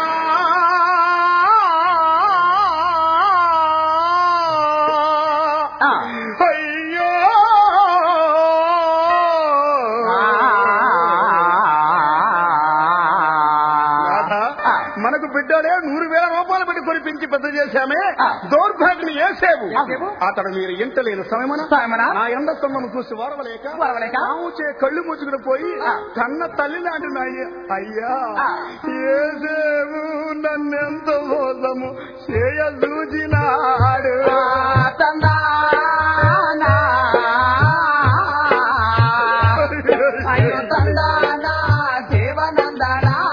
ఆ. అయ్యో నాథా, ఆ. మనకు బిడ్డలే నూరు వేల రూపాయలు పెట్టి కొనిపించి పెద్ద చేశామే ఆ. దౌర్భాగ్యం ఏసేవు ఏసేవు? అతడు మీరు ఇంత లేని సమయమన సమయమున? నా ఎండ స్తంభం చూసి వరవలేక వరవలేక? ఆవుచే కళ్ళు ముచ్చుకుని పోయి ఆ. కన్న తల్లి లాంటి నా అయ్య- అయ్యా ఆ. ఏసేవు నన్నెంత మోసము చేయ చూచినాడు తందానా. అయ్యో తందానా, దేవనందనా.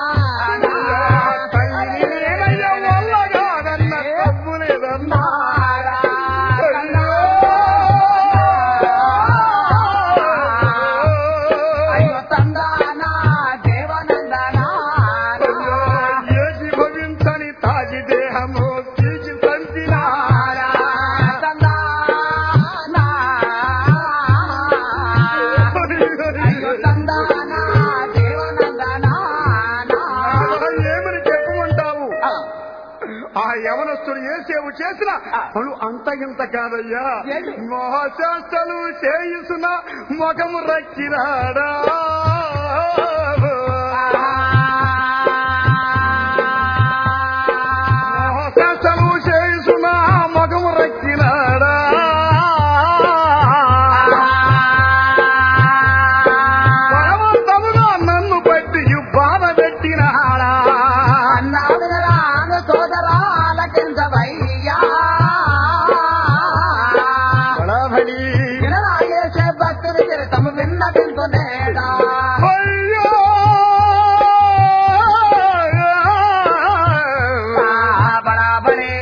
దైవస్తుడు ఏసేవు చేసిన పలు అంత ఇంత కాదయ్యా ఏంటి? మహాశాస్త్రలు చేయుసున మొగము రక్కిరాడా మహాశాస్త్రలు చేయుసున మొగము రక్కినాడా బలవంతముగా నన్ను పట్టి బాధ పెట్టినాడా అన్నాదురా సోదరా ఆలకించవయ్యా బడాబడి వినరాయేసే భక్తుని చరితము విన్న వింటునేడా అయ్యో బడాబడే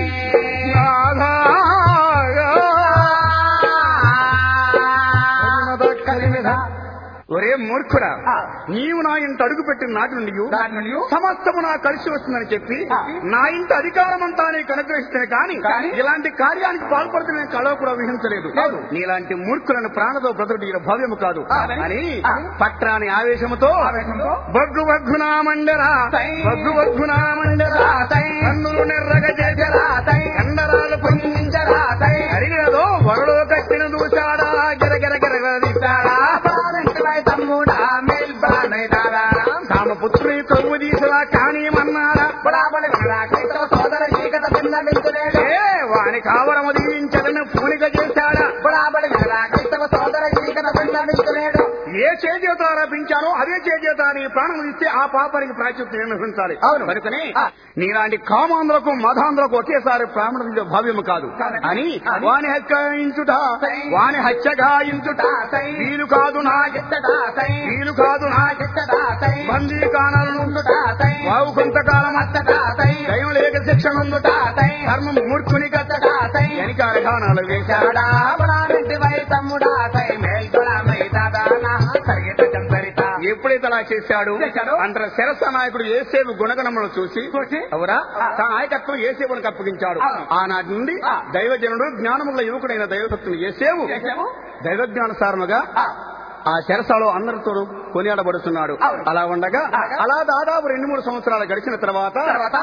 ఒరే మూర్ఖుడా నీవు నా ఇంట అడుగు పెట్టిన నాటి నుండి దాని నుండి సమస్తము నాకు కలిసి వస్తుందని చెప్పి నా ఇంట అధికారం అంతా నీకు అనుగ్రహిస్తాను కానీ కానీ? ఇలాంటి కార్యానికి పాల్పడుతూ నేను కళ కూడా ఊహించలేదు లేదు. నీలాంటి మూర్ఖులను ప్రాణతో బ్రతుకు భవ్యము కాదు కాదని? అని ఆ. పట్రాని ఆవేశముతో ఆవేశంతో బగ్గు బగ్గునా మండరా సై. బగ్గు బగ్గునా మండరా సై. కన్నులు నెర్రగ చేసరా సై. కండరాలు పొంగించరా సై. అడిగినదో వరలో కట్టిన దూసాడా గిరగిర గిరగిరదిస్తాడా పారంటివై తమ్ముడా మేల్బానై దారా తామ పుత్రుని తొమ్ము తీసలా కానీయమన్నాడా బడాబడి వినరాకేసవ సోదర చీకట విన్న వింటునేడా ఏ వాని కావరము దీవించదని పూనిక చేశాడా బడాబడి వినరాకేసవ సోదర చీకట విన్న వింటునేడు ఏ చేతితో ఆరోపించానో అదే చేతితో నీ ప్రాణం ఇస్తే ఆ పాపానికి ప్రాచుర్యం నిర్వహించాలి అవును. కనుకనే ఆ. నీలాంటి కామాంధ్రకు మధాంధ్రకు ఒకేసారి ప్రాణం భావ్యము కాదు కాదు. అని అది. వాని హత్యించుట సై. వాని హత్యగాయించుట సై. వీలు కాదు నా గిట్టడా సై వీలు కాదు నా గిట్టడా సై బందీ కానాలను ఉండుటా సై వావు కొంతకాలం అత్తడా సై దయం లేక శిక్షణ ఉందుట సై. ధర్మం మూర్ఖుని కట్టడా సై. వెనికాల కానాలు వేశాడా చాడా బడాబడివై తమ్ముడా సై మేల్బడమై దాదానా సరిగిట చందరిత ఎప్పుడైతే అలా చేశాడు చేశాడు. అంతర శరస నాయకుడు ఏసేపు గుణగణములను చూసి చూసి, ఎవరా తన నాయకత్వం ఏసేపునికి అప్పగించాడు అవును. ఆనాటి నుండి ఆ. దైవజనుడు జ్ఞానముల యువకుడైన దైవభక్తుని ఏసేవు చేసాము దైవజ్ఞానసారముగా ఆ శరసాలో అందరితో కొనియాడబడుతున్నాడు అవును. అలా ఉండగా అలాగా? అలా దాదాపు రెండు మూడు సంవత్సరాలు గడిచిన తర్వాత తర్వాత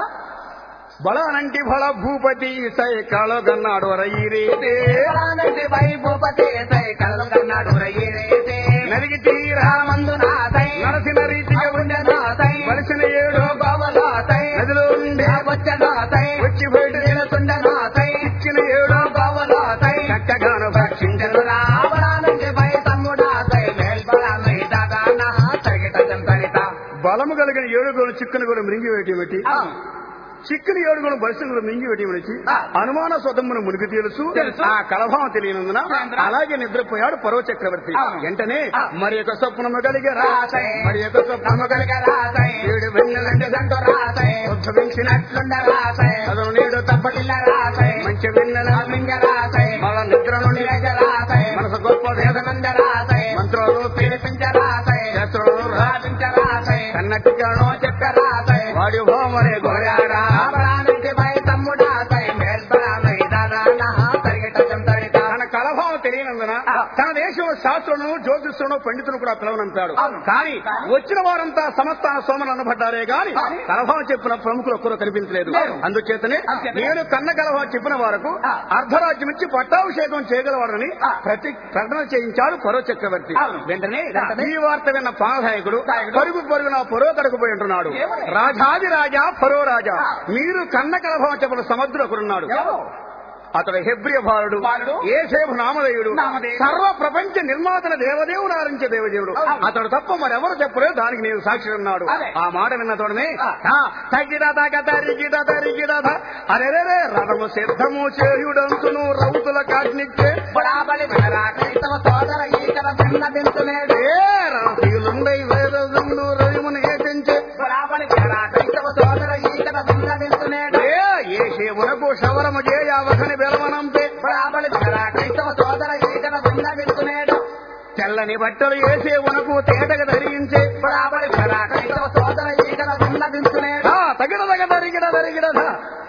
బలానంటి బల భూపతి సైకాలో గన్నాడు రయ్యిరేతే బడానంటి వై భూపతి సై కళ్ళు కన్నాడు రయ్యేరేసే నరిగి తీరా రామందునా సై నరసిన రీతిగా ఉండనా సై వలసిన ఏడు గోవలో సై నదిలో ఉండే వచ్చనా సై వచ్చి బయట నిలుతుండనా సై ఇచ్చిన ఏడు గోవలో సై చక్కగాను భక్షించను రావడానికి భయ తమ్ముడా సై మేల్బడమై దాదానా సరిగిట చందరిత బలము కలిగిన ఏడుగులు చిక్కును కూడా మింగి వేయటమేటి చిక్కుని ఏడుగులు బలిసలు మింగి వేయటమేటి ఆ. అనుమాన స్వతమ్మును మునిగి తెలుసు తెలుసు. ఆ కలభావం తెలియనందున సాయంత్రం. అలాగే నిద్రపోయాడు పర్వ చక్రవర్తి అవును. వెంటనే ఆ. మరి యొక్క స్వప్నము కలిగే రాసై. మరి యొక్క స్వప్నము కలిగే రాసై. ఏడు వెన్నెలంటే జంతు రాసై. ఉద్భవించినట్లుండ రాసై. అతను నేడు తప్పటి పిల్ల రాసై. మంచి వెన్నెల అమింగ రాసై. మళ్ళా నిద్ర నుండి నిరజ రాసై. మనసు గొప్ప వేదన వేదనంద రాసై. మంత్రాలు పిలిపించ రాసై. శాస్త్రాలు రా రాజించ రాసై. కన్నట్టుగానో చెక్క రాసై. వాడి భోమరే గోరాడా రావడానికి భయ తమ్ముడా సై మేల్బడమై దాదానా సరిగిట చందరిత తన కలభావం తెలియనందున తన దేశంలో శాస్త్రులను జ్యోతిష్యులను పండితులు కూడా పిలవనంపాడు అవును. కానీ వచ్చిన వారంతా సమస్తాన సోమలు అనబడ్డారే గాని కానీ కలభావం చెప్పిన ప్రముఖులు ఒక్కరు కనిపించలేదు లేరు. అందుచేతనే అందుచేతనే నేను కన్న కలభావం చెప్పిన వారకు ఆ. అర్ధరాజ్యం ఇచ్చి పట్టాభిషేకం చేయగలవాడని ఆ. ప్రతి ప్రకటన చేయించాడు పరో చక్రవర్తి అవును. వెంటనే వెంటనే ఈ వార్త విన్న పాలనాయకుడు నాయకుడు పరుగు పరుగున పరో కడుకుపోయి ఉంటున్నాడు ఏమని? రాజాది రాజా పరో రాజా ఆ. మీరు కన్న కలభావం చెప్పిన సముద్రుడు ఒకడున్నాడు ఎవరు అతడు హెబ్రియ బాలుడు బాలుడు. ఏసేపు నామధేయుడు నామధేయుడు. సర్వ ప్రపంచ నిర్మాతన దేవదేవుడు ఆరించే దేవదేవుడు అవును. అతడు తప్ప మరెవరు చెప్పలేదు దానికి నేను సాక్షి ఉన్నాడు అదే. ఆ మాట విన్న తోడనే ఆ. తగ్గిడ తగ తరిగిడ తరిగిడ అరెరే రథము సిద్ధము చేయుడంతును రౌతుల కాజ్ఞిచ్చే బడాబలి వినరా క్రైస్తవ సోదర ఈకల భిన్న దించునేడు ఏ రాశియులుండై వేదములు రవిమును ఏతించే బడాబలి వినరా క్రైస్తవ సోదర ఈకల భిన్న దించునేడు ఏ ఏ శివునకు శవరము చేయవసని బెలవనంపే బడాబలి వినరా క్రైస్తవ సోదర ఈకల భిన్న దించునేడు తెల్లని బట్టలు వేసే ఉనకు తేటగా ధరించే బడాబలి వినరా క్రైస్తవ సోదర ఈకల భిన్న దించునేడు ఆ, తగిడ తగ తరిగిడ తరిగిడ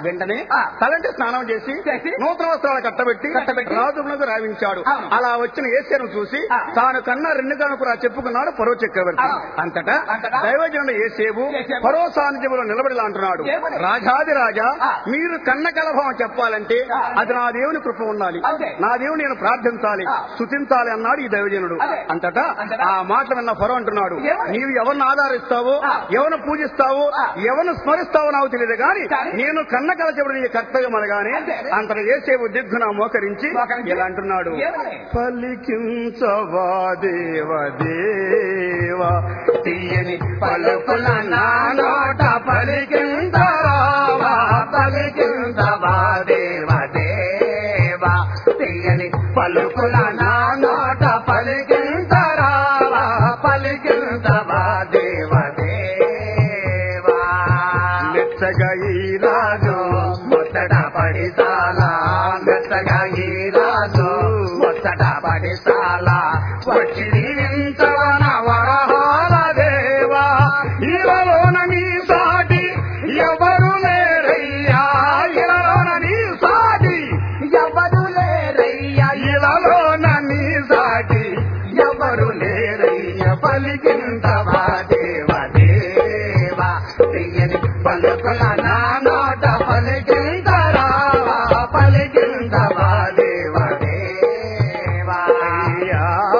వెంటనే ఆ, తలంటి స్నానం చేసి చేసి, నూతన వస్త్రాలు కట్టబెట్టి కట్టబెట్టి, రాజులకు రావించాడు అవును. అలా వచ్చిన ఏసేను చూసి ఆ. తాను కన్నా రెండు కనుకురా చెప్పుకున్నాడు పరో చక్రవర్తి ఆ. అంతటా అంతటా దైవజనుడు ఏసేపు ఏసేపు పరో సాన్నిధ్యంలో నిలబడిలా అంటున్నాడు ఏమని? రాజాది రాజా ఆ. మీరు కన్న కలభావం చెప్పాలంటే ఆ. అది నా దేవుని కృప ఉండాలి అంతే. నా దేవుని నేను ప్రార్థించాలి ఆ. స్తుతించాలి అన్నాడు ఈ దైవజనుడు అదే. అంతటా అంతటా? ఆ మాట విన్న ఫరో అంటున్నాడు ఏమని? నీవు ఎవరిని ఆధారిస్తావో ఆ. ఎవరిని పూజిస్తావో ఆ. ఎవరిని స్మరిస్తావో నాకు తెలియదు కానీ కానీ? నేను కన్న కలచబడి నీ కర్తవ్యం అనగానే అంతే, అదే. అంతట ఏసేపు దిగ్గున మోకరించి మోకరించి ఇలా అంటున్నాడు ఏమని? పలికించవా దేవ దేవ తీయని పలుకుల నా నోట పలికించరావా పలికించవా దేవ దేవా తీయని పలుకుల నా నోట పలికించరావా పలికించవా దేవ దేవా మెచ్చగా ఈ రాజు ముచ్చట పడిసాలా మెత్తగా ఈ రాజు ముచ్చట పడిసాలా వచ్చి దీవించవన వరహాల దేవా ఇలలోన నీ సాటి ఎవరు లేరయ్యా ఇలలోన నీ సాటి ఎవరు లేరయ్యా ఇలలోన నీ సాటి ఎవరు లేరయ్య పలికింతవా దేవ దేవా తీయని పలుకుల నా నోట పలికింతరావా పలికింతవా దేవ దేవా అయ్యా.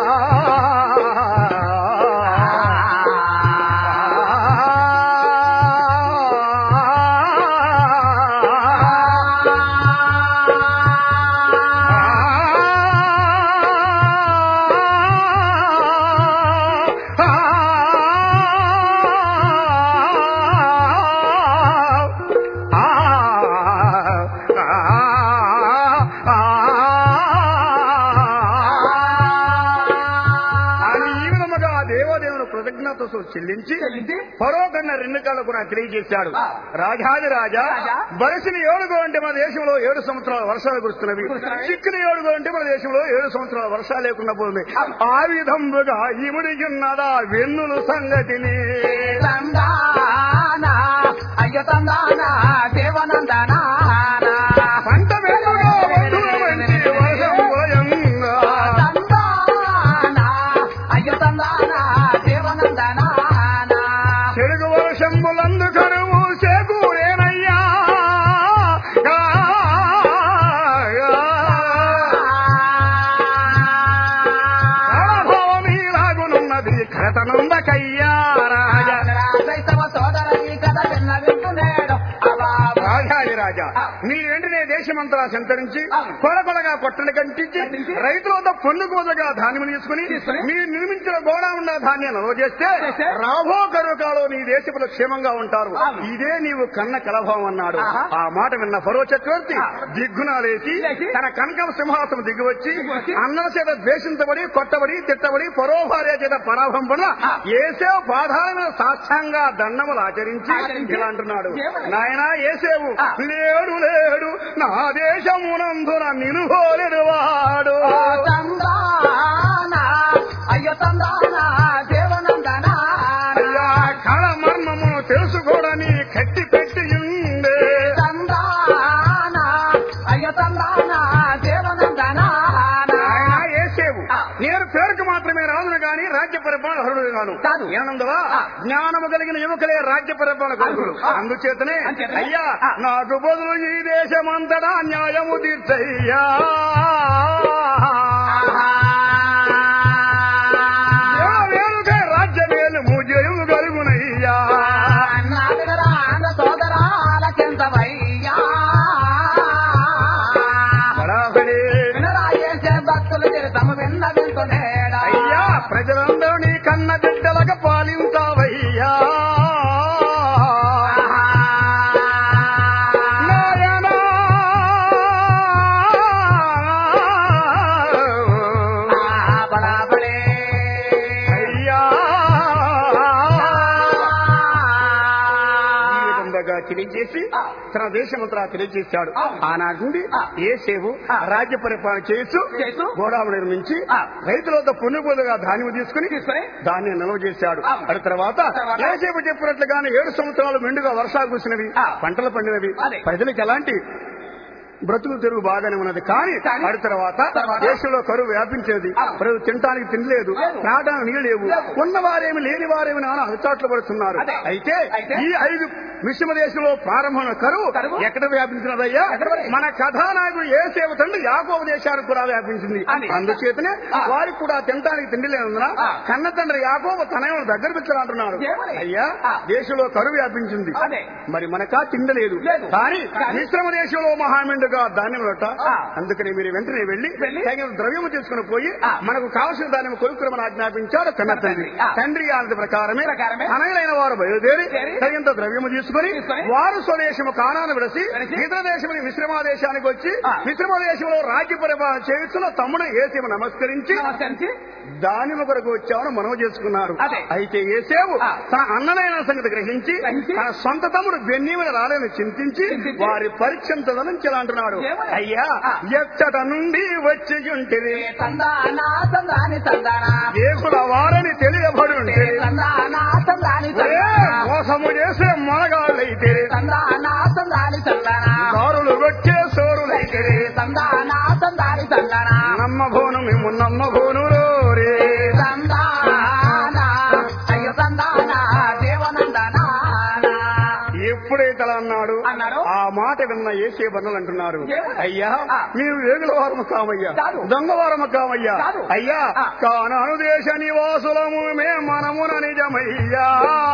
అని ఈ విధముగా దేవదేవుని కృతజ్ఞతతో చెల్లించి చెల్లించి ఫరో కన్నా రెండు కాళ్ళకు నాకు తెలియజేశాడు ఆ. రాజాది రాజా రాజా. వరుసని ఏడుగో అంటే మన దేశంలో ఏడు సంవత్సరాల వర్షాలు కురుస్తున్నవి కురుస్తున్నవి. చిక్కుని ఏడుగో అంటే మన దేశంలో ఏడు సంవత్సరాల వర్షాలు లేకుండా పోతుంది ఆ విధముగా ఇముడికిన్నదా వెన్నులు సంగతిని తందానా అయ్య తందానా దేవనందనా పంట వెన్నుగా బంధువుల వంటి వర్షం భయంగా. తందానా అయ్య తందానా దేవనందనా చెరుకు వర్షములందు కరువు చేకూరేనయ్యా ఆ, ప్రాణభావమీలాగునున్నది కథనుందకయ్యా రాజా క్రైస్తవ సోదర ఈ కథ విన్న వింటున్నాడు అబాబా రాజాది రాజా నీ వెంటనే దేశమంతరా సంతరించి కొల కొలగా కొట్టలు కంటించి కంటించి రైతుల వద్ద పొన్ను కోదగా ధాన్యం తీసుకుని తీసుకుని మీరు నిర్మించిన గోడౌండ ధాన్యాన్ని నిల్వ చేస్తే చేస్తే రాబో కరుకాలో నీ దేశంలో క్షేమంగా ఉంటారు అవును. ఇదే నీవు కన్న కలభావం అన్నాడు ఆహా. ఆ మాట విన్న ఫరో చక్రవర్తి ఆ. దిగ్గునాలేసి లేచి తన కనకం సింహాసనం దిగివచ్చి దిగివచ్చి అన్నల చేత ద్వేషించబడి కొట్టబడి తిట్టబడి పరో భార్య చేత పరాభం పడిన ఆ. ఏసేవు పాదాల మీద సాక్ష్యంగా దండములు ఆచరించి ఆచరించి ఇలా అంటున్నాడు ఏమని? నాయనా ఏసేవు ఆ. లేడు లేడు నా దేశమునందున నిలువోలేడు వాడు తందానా అయ్య తందానా దేవనందనా అయ్యా కళ మర్మమును తెలుసుకోడని కట్టి పెట్టి ఉండే తందానా అయ్య తందానా దేవనందనా నాయనా ఏసేవు ఆ. నేను పేరుకు మాత్రమే రాజును గాని రాజ్య పరిపాలన హరుడు గాను కాదు. ఏనందవా ఆ. జ్ఞానము కలిగిన యువకులే రాజ్య పరిపాలన కొడుకులు ఆ. అందుచేతనే అంచేతనే? అయ్యా ఆ. నాకు బదులు ఈ దేశమంతటా న్యాయము తీర్చయ్యా వేరుగా రాజ్యమేలు ముజయము కలుగునయ్యా సోదరాలకెంతవయ్యా బడాబడి. భక్తులు చరితము విన్న వింటునేడా అయ్యా ప్రజలందరూ నీ కన్న బిడ్డలకు పాలించావయ్యా నాయనా. బడాబడే అయ్యా ఈ విధంగా తెలియజేసి ఆ. తన దేశమంతా తెలియజేశాడు ఆ. ఆనాటి నుండి ఆ. ఏసేవు ఆ. రాజ్య పరిపాలన చేస్తూ చేస్తూ గోడాము నిర్మించి ఆ. రైతుల వద్ద పుణ్యబోధగా ధాన్యం తీసుకుని తీసుకొని దాన్ని నిల్వ చేశాడు ఆ. అది తర్వాత తర్వాత? ఏసేపు చెప్పినట్లుగానే ఏడు సంవత్సరాలు మెండుగా వర్షాలు కురిసినవి ఆ. పంటలు పండినవి అదే. ప్రజలకు ఎలాంటి బ్రతుకు తెరుగు బాగానే ఉన్నది కానీ కానీ? ఆడి తర్వాత తర్వాత? దేశంలో కరువు వ్యాపించేది ఆ. ప్రజలు తినడానికి తినలేదు లేదు. త్రాగడానికి నీళ్ళు లేవు లేవు. ఉన్నవారేమి లేని వారేమి నాన్న అగచాట్లు పడుతున్నారు అదే. అయితే అయితే? ఈ ఐదు విషమ దేశంలో ప్రారంభమైన కరువు కరువు? ఎక్కడ వ్యాపించినదయ్యా ఎక్కడ పడింది? మన కథానాయకుడు ఏ సేవ తండ్రి యాకోబ దేశానికి కూడా వ్యాపించింది అది. అందుచేతనే ఆ. వారికి కూడా తినడానికి తిండి లేనందున ఆ. కన్న తండ్రి యాకోబ తనయుడు దగ్గర పిచ్చాలంటున్నాడు ఏమని? అయ్యా ఆ. దేశంలో కరువు వ్యాపించింది అదే. మరి మనకా తిండి లేదు లేదు. కానీ కానీ? మిశ్రమ దేశంలో మహామెండుగా ధాన్యం లొట్ట ఆ. అందుకని మీరు వెంటనే వెళ్లి వెళ్ళి? తగిన ద్రవ్యము తీసుకుని పోయి ఆ. మనకు కావలసిన ధాన్యం కొనుక్కురమని ఆజ్ఞాపించాడు కన్న తండ్రి ఆ. తండ్రి ఆనతి ప్రకారమే ప్రకారమే? అనయులైన వారు బయలుదేరి చేరి? తగినంత ద్రవ్యము తీసుకుని తీసుకొని? వారు స్వదేశము కానాను విడసి విడిచి? ఇతర దేశముని విశ్రమ దేశానికి వచ్చి ఆ. విశ్రమ దేశంలో రాజ్య పరిపాలన చేస్తున్న తమ్ముడు ఏసేము నమస్కరించి నమస్కరించి దానిమ కొరకు వచ్చామని మనవి చేసుకున్నారు అదే. అయితే ఏసేవు ఆ. తన అన్నలైన సంగతి గ్రహించి గ్రహించి? తన సొంత తమ్ముడు బెన్నీమని రాలేని చింతించి చింతించి? వారి పరీక్షను తదలించాలి అంటున్నాడు ఏమని? అయ్యా ఆ. ఎచ్చట నుండి వచ్చి ఉంటిది తందానా తందాని తందానా దేవుల వారని తెలియబడి ఉంటే తందానా తందాని తందానా మోసము చేసే మొనగాళ్ళైతే తందానా తందాని తందానా దారులు వచ్చే సోరులైతే తందానా తందాని తందానా నమ్మబోను మేము నమ్మబోను రే తందానా అయ్యో తందానా దేవనందనా ఎప్పుడైతే అలా అన్నాడు అన్నాడు? ఆ మాట విన్న ఏసే బంధువులు అంటున్నారు ఏమని? అయ్యా ఆ. మేము వేగుల వారము కామయ్యా కాదు. దొంగ వారము కామయ్యా కాదు. అయ్యా ఆ. కానాను దేశ నివాసులము మే మనమున నిజమయ్యా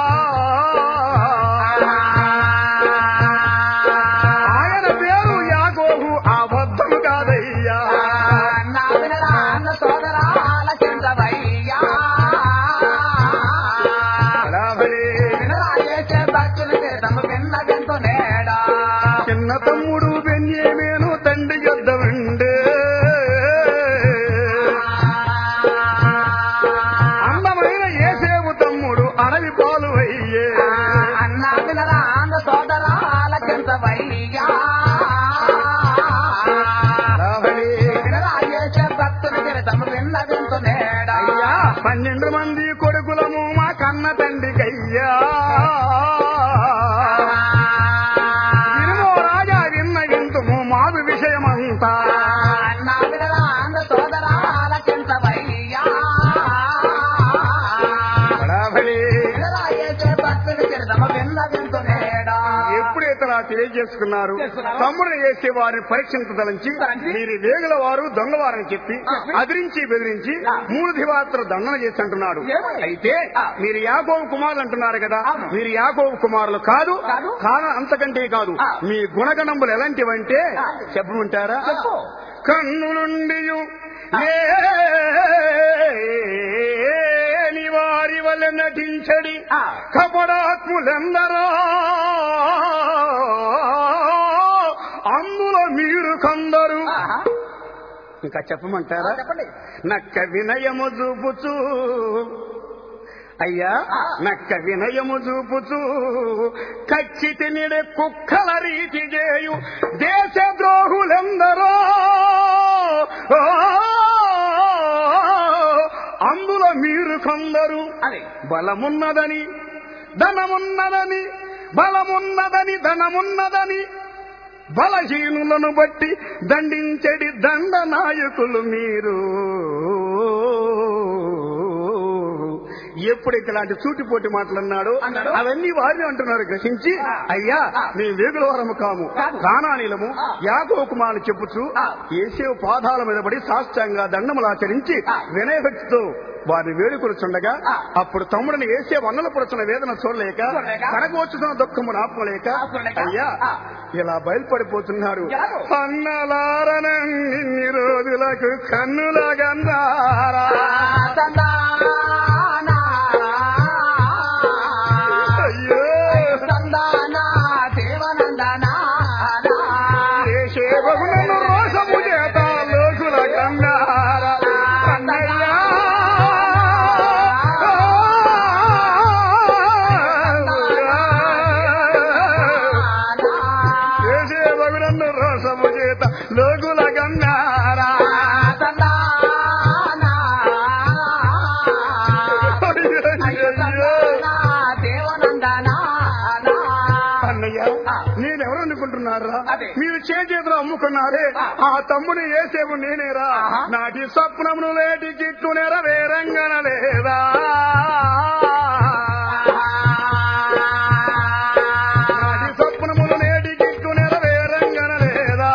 ఆయన పేరు యాకోబు అబద్ధము కాదయ్యా నా వినరా అన్న సోదరా ఆలకించవయ్యా బలాబలే. వినరా చేసే భక్తులు చేతము విన్నదెంతో నేడా చిన్న తమ్ముడు బెన్యేమేను తండ్రి యొద్ద ఉండే అందమైన ఏసేపు తమ్ముడు అడవి పాలు అయ్యే అన్న వినరా అన్న సోదరా ఆలకించవయ్యా బలాబలే. వినరా చేసే భక్తులు చేతము విన్నదెంతో నేడా అయ్యా పన్నెండు మంది కొడుకులము మా కన్న తండ్రికయ్యా వినుమో రాజా విన్న వింతుము మాదు విషయమంతా అన్న వినరా అన్న సోదరా ఆలకించవయ్యా బలాబలే. వినరా చేసే భక్తులు చేతము విన్నదెంతో నేడా ఎప్పుడైతే అలా తెలియజేసుకున్నారు చేసుకున్నారు. తమ్ముడు చేసే వారిని పరీక్షించదలించి తలంచి? మీరు వేగుల వారు దొంగవారని చెప్పి చెప్పి? అదిరించి బెదిరించి ఆ. మూడు దివాత్ర దండన చేసి అంటున్నాడు ఏమని? అయితే ఆ. మీరు యాకోబు కుమారులు అంటున్నారు కదా అవును. మీరు యాకోబు కుమారులు కాదు కాదు. కారణం అంతకంటే కాదు ఆ. మీ గుణగణములు ఎలాంటివంటే ఆ. చెప్పమంటారా చెప్పు. కన్ను నుండి వారి వల్ల నటించడి ఆ. కపడాత్ములెందరో అందులో మీరు కొందరు ఆహా. ఇంకా చెప్పమంటారా చెప్పండి నక్క వినయము చూపుచూ అయ్యా ఆ. నక్క వినయము చూపుచూ కచ్చితి నిడే కుక్కల రీతి చేయు దేశ ద్రోహులెందరో ఓ, అందులో మీరు కొందరు అది బలమున్నదని ధనమున్నదని బలమున్నదని ధనమున్నదని బలహీనులను బట్టి దండించడి దండ నాయకులు మీరు ఎప్పుడైతే ఇలాంటి సూటిపోటి మాటలన్నాడు అన్నాడు. అవన్నీ వారిని అంటున్నారు గ్రహించి ఆ. అయ్యా ఆ. మేము వేగులవరము కాము కాదు. కానానీలము ఆ. యాకోకుమారు చెప్పుచు ఆ. ఏసేవు పాదాల మీద పడి సాష్టాంగా దండములాచరించి ఆ. వినయభక్తితో వారిని వేడుకొలుచుండగా ఆ. అప్పుడు తమ్ముడిని వేసే వన్నలు పడుతున్న వేదన చూడలేక చూడలేక. తనకు వచ్చుతున్న దుఃఖము ఆపలేక ఆపలేక. అయ్యా ఆ. ఇలా బయలుపడిపోతున్నారు ఎలాగో? అన్నలారనన్ని రోజులకు కన్నులగన్నారా తందానా అయ్యో తందానా దేవనందనా చేసే బహునను రోషము చేత లోకుల కన్నారా అన్నయ్యా చేతిలో అమ్ముకున్నారే ఆ తమ్ముని ఏసేవు నేనేరా ఆహా. నాటి స్వప్నమును లేటి కిట్టు నెరవేరంగన లేదా నాటి స్వప్నములు నేటి కిట్టు నెరవేరంగన లేదా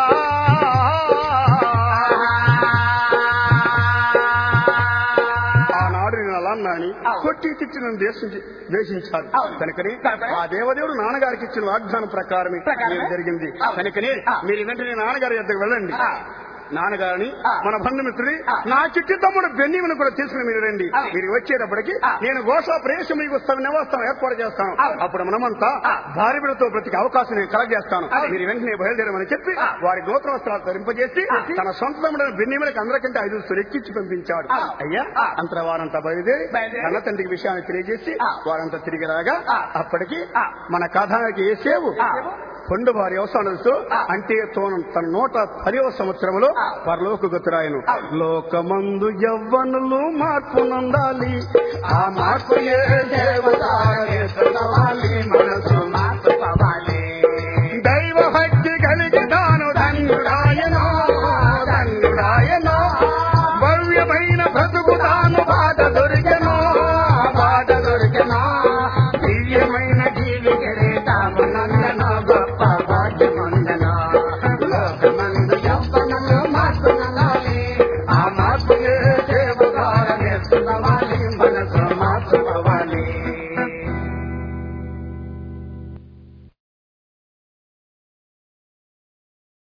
ఆనాడు నేను అలా అన్నాని కొట్టి తిట్టి నన్ను దేశించి ద్వేషించారు అవును. కనుకని కనుకనే ఆ దేవదేవుడు నాన్నగారికి ఇచ్చిన వాగ్దానం ప్రకారమే ప్రకారమే? నేను జరిగింది అవును. కనుకని ఆ. మీరు వెంటనే నాన్నగారి యొద్దకు వెళ్ళండి ఆ. నాన్నగారిని ఆ. మన బంధుమిత్రుడి ఆ. నా చిట్టి తమ్ముడు బెన్నీమును కూడా తీసుకుని మీరు రండి ఆ. మీరు వచ్చేటప్పటికి ఆ. నేను గోషా ప్రవేశం మీకు వస్తాను నివాసం ఏర్పాటు చేస్తాను ఆ. అప్పుడు మనమంతా ఆ. భార్య బిడ్డతో బ్రతికి అవకాశం నేను కలగజేస్తాను ఆ. మీరు వెంటనే బయలుదేరమని చెప్పి ఆ. వారి నూతన వస్త్రాలు ధరింపజేసి తన సొంత తమ్ముడు బెన్నీములకు అందరికంటే ఐదు ఎక్కించి పంపించాడు ఆ. అయ్యా ఆ. అంతర వారంతా బయలుదేరి బయలుదేరి కన్న తండ్రికి విషయాన్ని తెలియజేసి ఆ. వారంతా తిరిగి రాగా ఆ. అప్పటికి ఆ. మన కథానికి వేసేవు ఆ. కొండు వారి అవసరాలతో ఆ. అంటే తోనం తన నూట పదివ సంవత్సరంలో ఆ. పరలోక గతురాయను ఆ. లోకమందు యవ్వనులు మార్పు నందాలి ఆ మార్పు ఏ దేవ